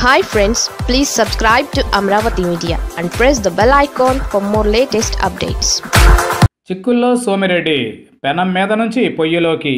hi friends please subscribe to Amaravati media and press the bell icon for more latest updates చిక్కుల్లో సోమిరెడ్డి పెనం మీద నుంచి పొయ్యిలోకి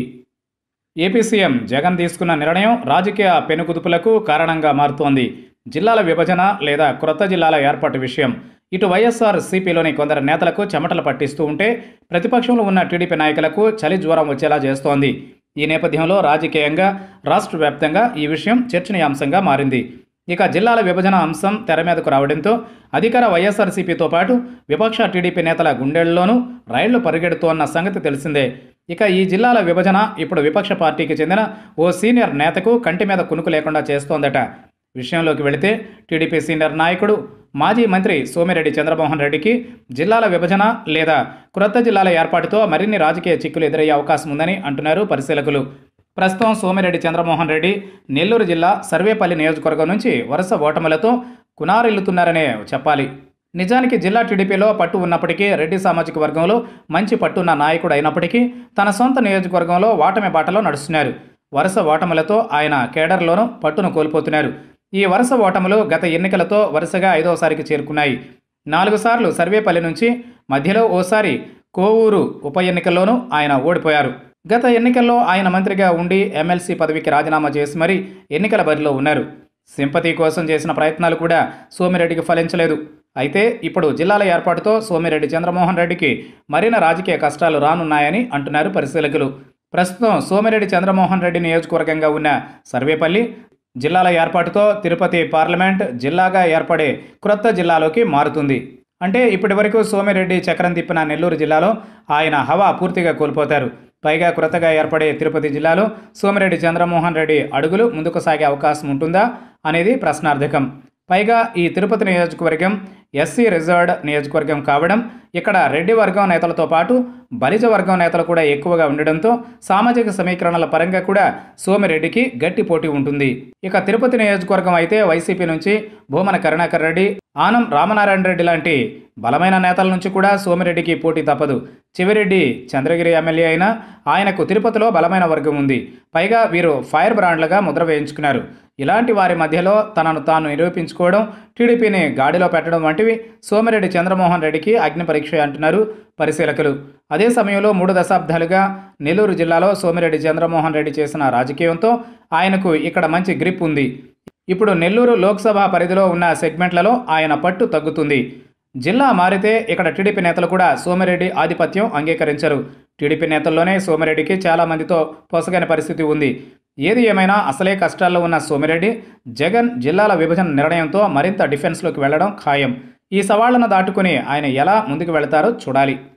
AP CM Jagan తీసుకున్న నిర్ణయం రాజకీయ పెనుకుదుపులకు కారణంగా మారుతోంది జిల్లాల విభజన లేదా క్రొత్త జిల్లాల ఏర్పాటు విషయం ఇటు వైఎస్ఆర్ సిపిలోని కొందరు నేతలకు చెమటలు పట్టిస్తూ ఉంటే ప్రతిపక్షంలో ఉన్న టీడీపీ నాయకులకు చలి జ్వరం వచ్చేలా చేస్తోంది ఈ నేపథ్యంలో రాజకీయంగా రాష్ట్ర వ్యాప్తంగా ఈ విషయం చర్చనీయాంశంగా మారింది ఇక జిల్లాల విభజన అంశం తెర మీదకు రావడంతో అధికార వైఎస్ఆర్సీపీతో పాటు విపక్ష టీడీపీ నేతల గుండెల్లోనూ రైళ్లు పరిగెడుతోన్న సంగతి తెలిసిందే ఇక ఈ జిల్లాల విభజన ఇప్పుడు విపక్ష పార్టీకి చెందిన ఓ సీనియర్ నేతకు కంటి మీద కునుకు లేకుండా చేస్తోందట విషయంలోకి వెళితే టీడీపీ సీనియర్ నాయకుడు మాజీ మంత్రి సోమిరెడ్డి చంద్రమోహన్ రెడ్డికి జిల్లాల విభజన లేదా క్రొత్త జిల్లాల ఏర్పాటుతో మరిన్ని రాజకీయ చిక్కులు ఎదురయ్యే అవకాశం ఉందని అంటున్నారు పరిశీలకులు ప్రస్తుతం సోమిరెడ్డి చంద్రమోహన్ రెడ్డి నెల్లూరు జిల్లా సర్వేపల్లి నియోజకవర్గం నుంచి వరుస ఓటములతో కునారిల్లుతున్నారనే చెప్పాలి నిజానికి జిల్లా టీడీపీలో పట్టు ఉన్నప్పటికీ రెడ్డి సామాజిక వర్గంలో మంచి పట్టున్న నాయకుడు అయినప్పటికీ తన సొంత నియోజకవర్గంలో ఓటమి బాటలో నడుస్తున్నారు వరుస ఓటములతో ఆయన కేడర్లోనూ పట్టును కోల్పోతున్నారు ఈ వరుస ఓటములు గత ఎన్నికలతో వరుసగా ఐదోసారికి చేరుకున్నాయి నాలుగు సార్లు సర్వేపల్లి నుంచి మధ్యలో ఓసారి కోవూరు ఉప ఎన్నికల్లోనూ ఆయన ఓడిపోయారు గత ఎన్నికల్లో ఆయన మంత్రిగా ఉండి ఎమ్మెల్సీ పదవికి రాజీనామా చేసి మరీ ఎన్నికల బరిలో ఉన్నారు సింపతి కోసం చేసిన ప్రయత్నాలు కూడా సోమిరెడ్డికి ఫలించలేదు అయితే ఇప్పుడు జిల్లాల ఏర్పాటుతో సోమిరెడ్డి చంద్రమోహన్ రెడ్డికి మరిన్ని రాజకీయ కష్టాలు రానున్నాయని అంటున్నారు పరిశీలకులు ప్రస్తుతం సోమిరెడ్డి చంద్రమోహన్ రెడ్డి నియోజకవర్గంగా ఉన్న సర్వేపల్లి జిల్లాల ఏర్పాటుతో తిరుపతి పార్లమెంట్ జిల్లాగా ఏర్పడే క్రొత్త జిల్లాలోకి మారుతుంది అంటే ఇప్పటి వరకు సోమిరెడ్డి చక్రం తిప్పిన నెల్లూరు జిల్లాలో ఆయన హవా పూర్తిగా కోల్పోతారు పైగా క్రొత్తగా ఏర్పడే తిరుపతి జిల్లాలో సోమిరెడ్డి చంద్రమోహన్ రెడ్డి అడుగులు ముందుకు సాగే అవకాశం ఉంటుందా అనేది ప్రశ్నార్థకం పైగా ఈ తిరుపతి నియోజకవర్గం ఎస్సీ రిజర్వ్డ్ నియోజకవర్గం కావడం ఇక్కడ రెడ్డి వర్గం నేతలతో పాటు బలిజ వర్గం నేతలు కూడా ఎక్కువగా ఉండడంతో సామాజిక సమీకరణల పరంగా కూడా సోమిరెడ్డికి గట్టి పోటీ ఉంటుంది ఇక తిరుపతి నియోజకవర్గం అయితే వైసీపీ నుంచి భూమన కరుణాకర్ రెడ్డి ఆనం రామనారాయణ రెడ్డి లాంటి బలమైన నేతల నుంచి కూడా సోమిరెడ్డికి పోటీ తప్పదు చివిరెడ్డి చంద్రగిరి ఎమ్మెల్యే అయినా ఆయనకు తిరుపతిలో బలమైన వర్గం ఉంది పైగా వీరు ఫైర్ బ్రాండ్లుగా ముద్ర వేయించుకున్నారు ఇలాంటి వారి మధ్యలో తనను తాను నిరూపించుకోవడం టీడీపీని గాడిలో పెట్టడం వంటివి సోమిరెడ్డి చంద్రమోహన్ రెడ్డికి అగ్ని పరీక్ష అంటున్నారు పరిశీలకులు అదే సమయంలో మూడు దశాబ్దాలుగా నెల్లూరు జిల్లాలో సోమిరెడ్డి చంద్రమోహన్ రెడ్డి చేసిన రాజకీయంతో ఆయనకు ఇక్కడ మంచి గ్రిప్ ఉంది ఇప్పుడు నెల్లూరు లోక్సభ పరిధిలో ఉన్న సెగ్మెంట్లలో ఆయన పట్టు తగ్గుతుంది జిల్లా మారితే ఇక్కడ టీడీపీ నేతలు కూడా సోమిరెడ్డి ఆధిపత్యం అంగీకరించరు టీడీపీ నేతల్లోనే సోమిరెడ్డికి చాలా మందితో పొసగని పరిస్థితి ఉంది ఏది ఏమైనా అసలే కష్టాల్లో ఉన్న సోమిరెడ్డి జగన్ జిల్లాల విభజన నిర్ణయంతో మరింత డిఫెన్స్లోకి వెళ్లడం ఖాయం ఈ సవాళ్లను దాటుకుని ఆయన ఎలా ముందుకు వెళతారో చూడాలి